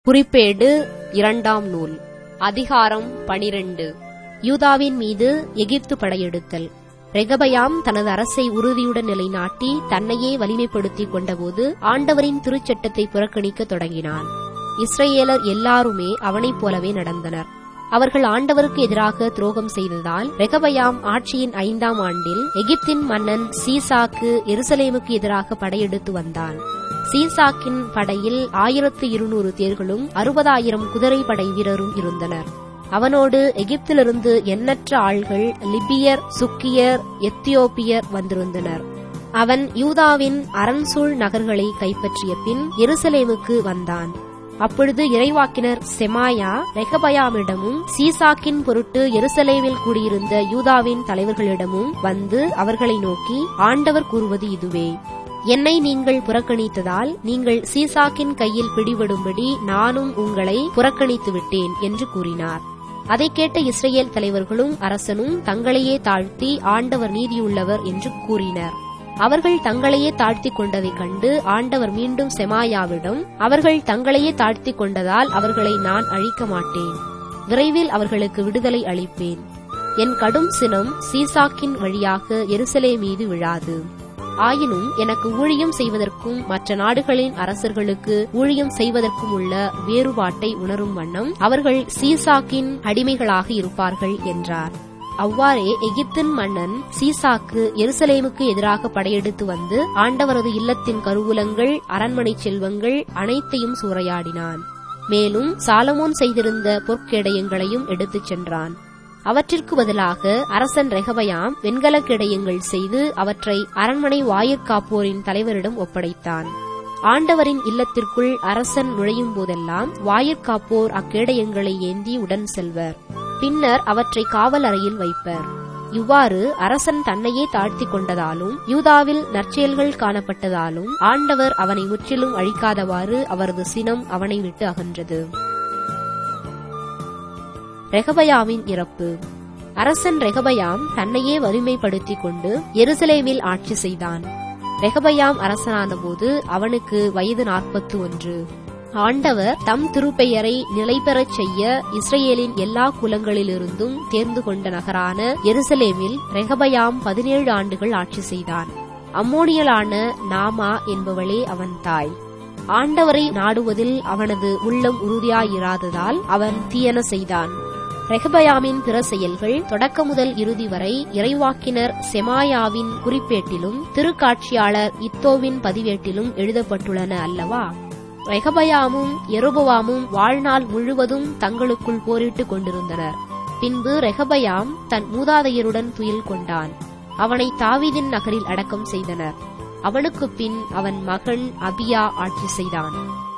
குறிப்பேடு இரண்டாம் நூல் அதிகாரம் பனிரெண்டு யூதாவின் மீது எகிப்து படையெடுத்தல் ரெகபயாம் தனது அரசை உறுதியுடன் நிலைநாட்டி தன்னையே வலிமைப்படுத்திக் கொண்டபோது ஆண்டவரின் திருச்சட்டத்தை புறக்கணிக்கத் தொடங்கினான் இஸ்ரேலர் எல்லாருமே அவனைப் போலவே நடந்தனர் அவர்கள் ஆண்டவருக்கு எதிராக துரோகம் செய்ததால் ரெகபயாம் ஆட்சியின் ஐந்தாம் ஆண்டில் எகிப்தின் மன்னன் சீசாக்கு எருசலேமுக்கு எதிராக படையெடுத்து வந்தான் சீசாக்கின் படையில் ஆயிரத்து இருநூறு தேர்களும் அறுபதாயிரம் குதிரை படை வீரரும் இருந்தனர் அவனோடு எகிப்திலிருந்து எண்ணற்ற ஆள்கள் லிபியர் சுக்கியர் எத்தியோப்பியர் வந்திருந்தனர் அவன் யூதாவின் அரண்சூழ் நகர்களை கைப்பற்றிய பின் எருசலேமுக்கு வந்தான் அப்பொழுது இறைவாக்கினர் செமாயா ரெகபயாமிடமும் சீசாக்கின் பொருட்டு எருசலேமில் கூடியிருந்த யூதாவின் தலைவர்களிடமும் வந்து அவர்களை நோக்கி ஆண்டவர் கூறுவது இதுவே என்னை நீங்கள் புறக்கணித்ததால் நீங்கள் சீசாக்கின் கையில் பிடிபடும்படி நானும் உங்களை புறக்கணித்து விட்டேன் என்று கூறினார் அதை கேட்ட இஸ்ரேல் தலைவர்களும் அரசனும் தங்களையே தாழ்த்தி ஆண்டவர் நீதியுள்ளவர் என்று கூறினர் அவர்கள் தங்களையே தாழ்த்திக் கொண்டதைக் கண்டு ஆண்டவர் மீண்டும் செமாயாவிடம் அவர்கள் தங்களையே தாழ்த்திக் கொண்டதால் அவர்களை நான் அழிக்க மாட்டேன் விரைவில் அவர்களுக்கு விடுதலை அளிப்பேன் என் கடும் சினம் சீசாக்கின் வழியாக எருசலே மீது விழாது ஆயினும் எனக்கு ஊழியம் செய்வதற்கும் மற்ற நாடுகளின் அரசர்களுக்கு ஊழியம் செய்வதற்கும் உள்ள வேறுபாட்டை உணரும் வண்ணம் அவர்கள் சீசாக்கின் அடிமைகளாக இருப்பார்கள் என்றார் அவ்வாறே எகிப்தின் மன்னன் சீசாக்கு எருசலேமுக்கு எதிராக படையெடுத்து வந்து ஆண்டவரது இல்லத்தின் கருவூலங்கள் அரண்மனை செல்வங்கள் அனைத்தையும் சூறையாடினான் மேலும் சாலமோன் செய்திருந்த பொற்கேடயங்களையும் எடுத்துச் சென்றான் அவற்றிற்கு பதிலாக அரசன் ரெகபயாம் வெண்கல கேடயங்கள் செய்து அவற்றை அரண்மனை வாயிற்காப்போரின் தலைவரிடம் ஒப்படைத்தான் ஆண்டவரின் இல்லத்திற்குள் அரசன் நுழையும் போதெல்லாம் வாயிற்காப்போர் அக்கேடயங்களை ஏந்தி உடன் செல்வர் பின்னர் அவற்றை காவல் அறையில் வைப்பர் இவ்வாறு அரசன் தன்னையே தாழ்த்திக் கொண்டதாலும் யூதாவில் நற்செயல்கள் காணப்பட்டதாலும் ஆண்டவர் அவனை முற்றிலும் அழிக்காதவாறு அவரது சினம் அவனை விட்டு அகன்றது ரெகபயாமின் இறப்பு அரசன் ரெகபயாம் தன்னையே வலிமைப்படுத்திக் கொண்டு எருசலேமில் ஆட்சி செய்தான் ரெகபயாம் அரசனானபோது அவனுக்கு வயது நாற்பத்து ஒன்று ஆண்டவர் தம் திருப்பெயரை நிலைபெறச் செய்ய இஸ்ரேலின் எல்லா குலங்களிலிருந்தும் தேர்ந்து கொண்ட நகரான எருசலேமில் ரெகபயாம் பதினேழு ஆண்டுகள் ஆட்சி செய்தான் அம்மோனியலான நாமா என்பவளே அவன் தாய் ஆண்டவரை நாடுவதில் அவனது உள்ளம் உறுதியாயிராததால் அவன் தீயன செய்தான் ரெகபயாமின் பிற செயல்கள் தொடக்க முதல் இறுதி வரை இறைவாக்கினர் செமாயாவின் குறிப்பேட்டிலும் திருக்காட்சியாளர் இத்தோவின் பதிவேட்டிலும் எழுதப்பட்டுள்ளன அல்லவா ரெகபயாமும் எருபவாமும் வாழ்நாள் முழுவதும் தங்களுக்குள் போரிட்டுக் கொண்டிருந்தனர் பின்பு ரெகபயாம் தன் மூதாதையருடன் துயில் கொண்டான் அவனை தாவீதின் நகரில் அடக்கம் செய்தனர் அவனுக்குப் பின் அவன் மகன் அபியா ஆட்சி செய்தான்